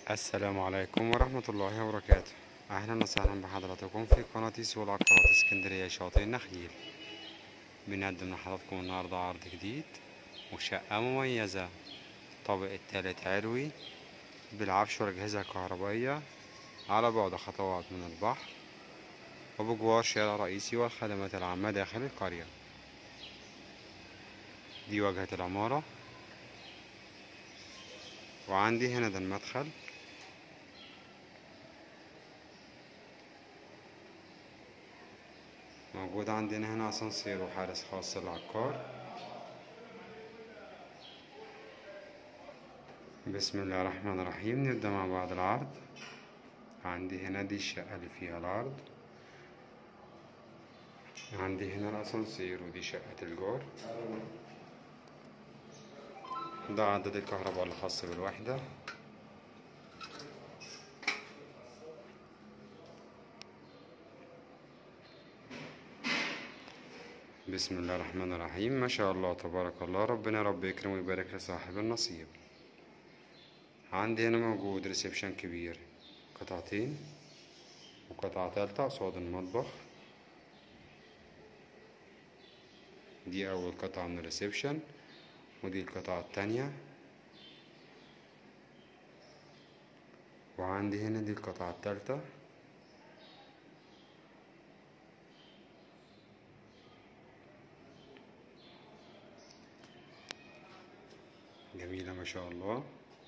السلام عليكم ورحمة الله وبركاته أهلا وسهلا بحضراتكم في قناة سوق العقارات اسكندرية شاطئ النخيل بنقدم لحضراتكم النهاردة عرض جديد وشقة مميزة الطابق التالت علوي بالعفش والأجهزة الكهربائية على بعد خطوات من البحر وبجوار شارع رئيسي والخدمات العامة داخل القرية دي واجهة العمارة وعندي هنا ده المدخل موجود عندنا هنا اسانسير وحارس خاص للعقار بسم الله الرحمن الرحيم نبدأ مع بعض العرض عندي هنا دي الشقة اللي فيها العرض عندي هنا الاسانسير ودي شقة الجار ده عدد الكهرباء الخاص بالوحدة بسم الله الرحمن الرحيم ما شاء الله تبارك الله ربنا رب يكرم ويبارك لصاحب النصيب عندي هنا موجود ريسبشن كبير قطعتين وقطعة تالتة قصاد المطبخ دي أول قطعة من الريسبشن ودي القطعة التانية وعندي هنا دي القطعة التالتة جميلة ما شاء الله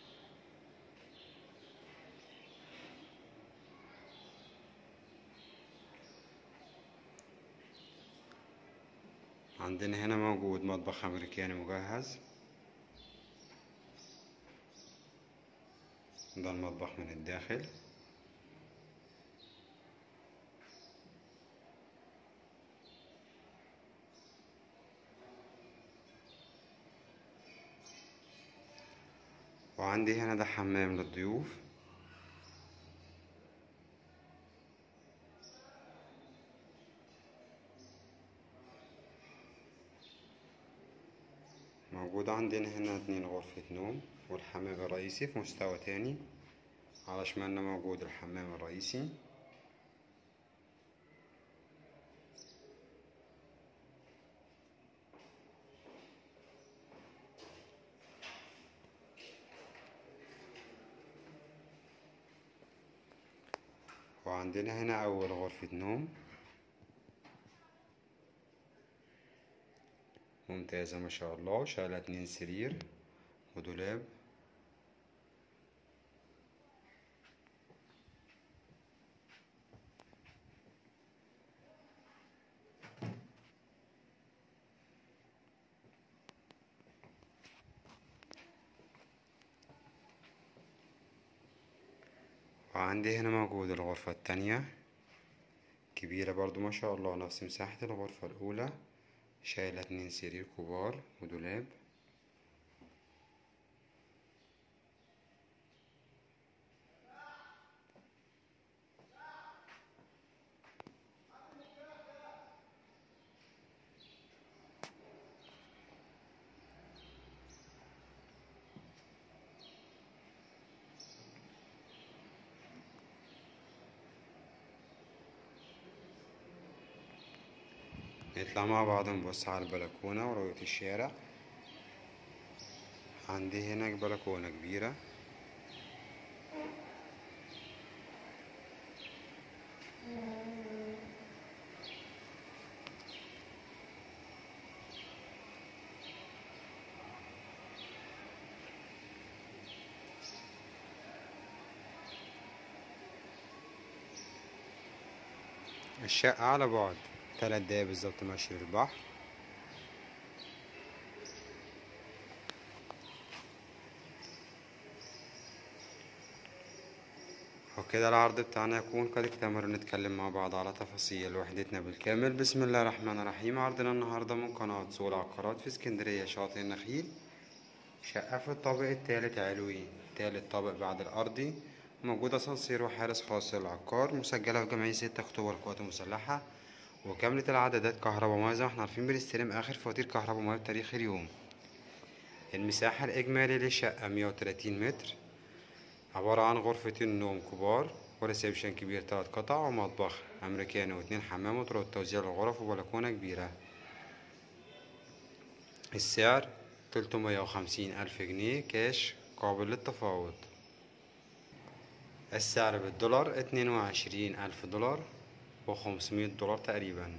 عندنا هنا موجود مطبخ أمريكاني مجهز ده المطبخ من الداخل وعندي هنا ده حمام للضيوف موجود عندنا هنا اتنين غرفة نوم والحمام الرئيسي في مستوى تاني على شمالنا موجود الحمام الرئيسي وعندنا هنا أول غرفة نوم ممتازة ما شاء الله شايلة اتنين سرير ودولاب وعندي هنا موجود الغرفة التانية كبيرة برضو ما شاء الله نفس مساحة الغرفة الأولى شايلة اتنين سرير كبار ودولاب نطلع مع بعض نبص على البلكونة ورؤية الشارع عندي هنا بلكونة كبيرة الشقة على بعد تلات دقايق بالظبط ماشي للبحر وكده العرض بتاعنا يكون قد اكتمل ونتكلم مع بعض على تفاصيل وحدتنا بالكامل بسم الله الرحمن الرحيم عرضنا النهاردة من قناة سوق العقارات في اسكندرية شاطئ النخيل شقة في الطابق التالت علوي تالت طابق بعد الأرضي موجود أسانسير وحارس خاص للعقار مسجلة في جمعية ستة أكتوبر القوات المسلحة وكاملة العدادات كهرباء مياه زي ما احنا عارفين بنستلم آخر فواتير كهرباء مياه بتاريخ اليوم المساحة الإجمالي للشقة مية وتلاتين متر عبارة عن غرفتين نوم كبار وريسبشن كبير تلات قطع ومطبخ أمريكاني واتنين حمام وطرق توزيع الغرف وبلكونة كبيرة السعر تلتمية وخمسين ألف جنيه كاش قابل للتفاوض السعر بالدولار اتنين وعشرين ألف دولار وخمسمية دولار تقريبا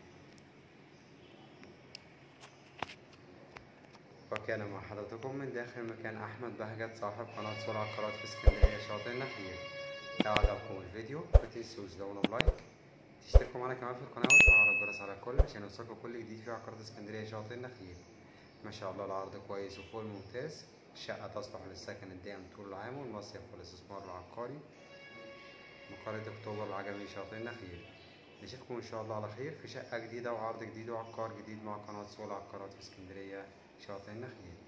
وكان مع حضرتكم من داخل مكان أحمد بهجت صاحب قناة سرعة عقارات في اسكندرية شاطئ النخيل لو عجبكم الفيديو متنسوش تدونا بلايك تشتركوا معنا كمان في القناة وتفعلوا الجرس على الكل عشان يوصلكوا كل جديد في عقارات اسكندرية شاطئ النخيل ما شاء الله العرض كويس وفوق الممتاز الشقة تصلح للسكن الدائم طول العام والمصيف والاستثمار العقاري مقالة أكتوبر العجمي شاطئ النخيل نشوفكم إن شاء الله على خير في شقة جديدة وعرض جديد وعقار جديد مع قناة سوق العقارات في اسكندرية شاطئ النخيل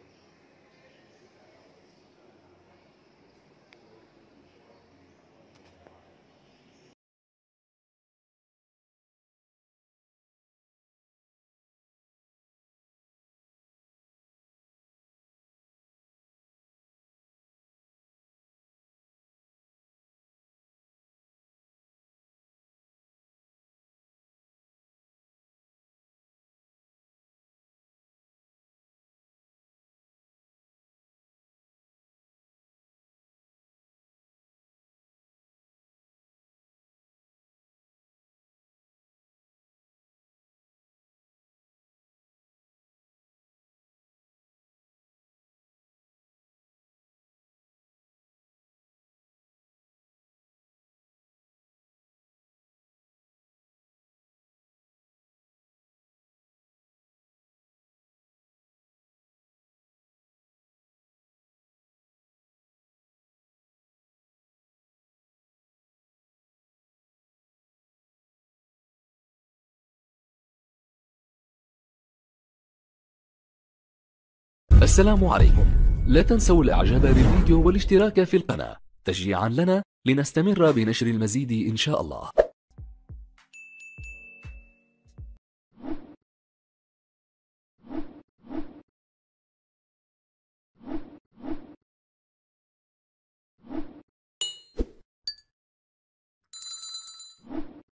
السلام عليكم لا تنسوا الاعجاب بالفيديو والاشتراك في القناة تشجيعا لنا لنستمر بنشر المزيد ان شاء الله